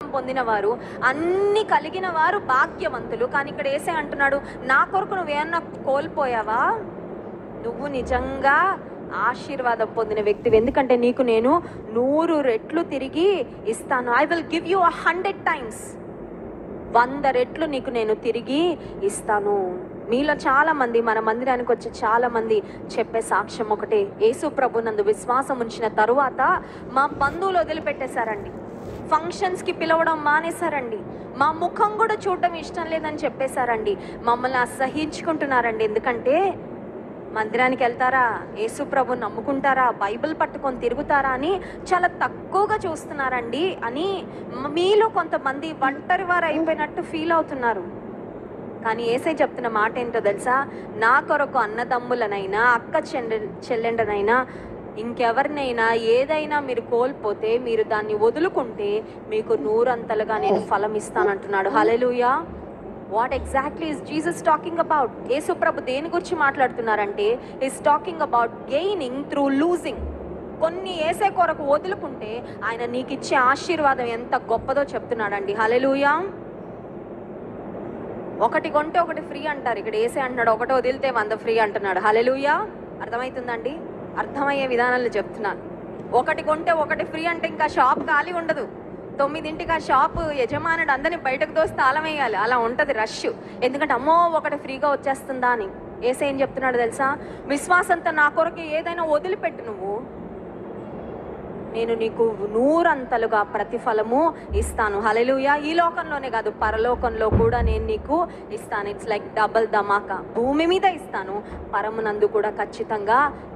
పొందిన వారు అన్ని కలిగిన వారు భాగ్యవంతులు కానీ ఇక్కడ ఏసే అంటున్నాడు నా కొరకు నువ్వేమన్నా కోల్పోయావా నువ్వు నిజంగా ఆశీర్వాదం పొందిన వ్యక్తివి ఎందుకంటే నీకు నేను నూరు రెట్లు తిరిగి ఇస్తాను I will give you a hundred times వంద రెట్లు నీకు నేను తిరిగి ఇస్తాను మీలో చాలా మంది మన మందిరానికి వచ్చే చాలా మంది చెప్పే సాక్ష్యం ఒకటే యేసు ప్రభు నందు విశ్వాసం ఉంచిన తరువాత మా బంధువులు వదిలిపెట్టేశారండి ఫంక్షన్స్కి పిలవడం మానేశారండి మా ముఖం కూడా చూడటం ఇష్టం లేదని చెప్పేశారండి మమ్మల్ని అసహించుకుంటున్నారండి ఎందుకంటే మందిరానికి వెళ్తారా యేసు ప్రభు నమ్ముకుంటారా బైబిల్ పట్టుకొని తిరుగుతారా అని చాలా తక్కువగా చూస్తున్నారండి అని మ- మీలో కొంతమంది ఒంటరి వారు అయిపోయినట్టు ఫీల్ అవుతున్నారు కానీ ఏసై చెప్తున్న మాట ఏంటో తెలుసా నా కొరకు అన్నదమ్ములనైనా అక్క చెల్లె చెల్లెండనైనా ఇంకెవరినైనా ఏదైనా మీరు కోల్పోతే మీరు దాన్ని వదులుకుంటే మీకు నూరంతలుగా నేను ఫలం ఇస్తానంటున్నాడు hallelujah what exactly is Jesus talking about Yesu ప్రభు దేని గురించి మాట్లాడుతున్నారంటే is talking about gaining through losing కొన్ని ఏసే కొరకు వదులుకుంటే ఆయన నీకు ఇచ్చే ఆశీర్వాదం ఎంత గొప్పదో చెప్తున్నాడండి హలెలుయా ఒకటి కొంటే ఒకటి ఫ్రీ అంటారు ఇక్కడ ఏసే అంటున్నాడు ఒకటి వదిలితే వంద ఫ్రీ అంటున్నాడు హలెలుయా అర్థమవుతుందండి అర్థమయ్యే విధానాలు చెప్తున్నాను ఒకటి కొంటే ఒకటి ఫ్రీ అంటే ఇంకా షాప్ ఖాళీ ఉండదు తొమ్మిదింటికి ఆ షాప్ యజమానుడు అందరిని బయటకు దోసి తాళం వేయాలి అలా ఉంటుంది రష్ ఎందుకంటే అమ్మో ఒకటి ఫ్రీగా వచ్చేస్తుందా అని ఏసే ఏం చెప్తున్నాడు తెలుసా విశ్వాసంతో నా కొరకు ఏదైనా వదిలిపెట్టు నువ్వు నేను నీకు నూరంతలుగా ప్రతిఫలము ఇస్తాను హలెలుయా ఈ లోకంలోనే కాదు పరలోకంలో కూడా నేను నీకు ఇస్తాను ఇట్స్ లైక్ డబల్ ధమాకా భూమి మీద ఇస్తాను పరమునందు కూడా ఖచ్చితంగా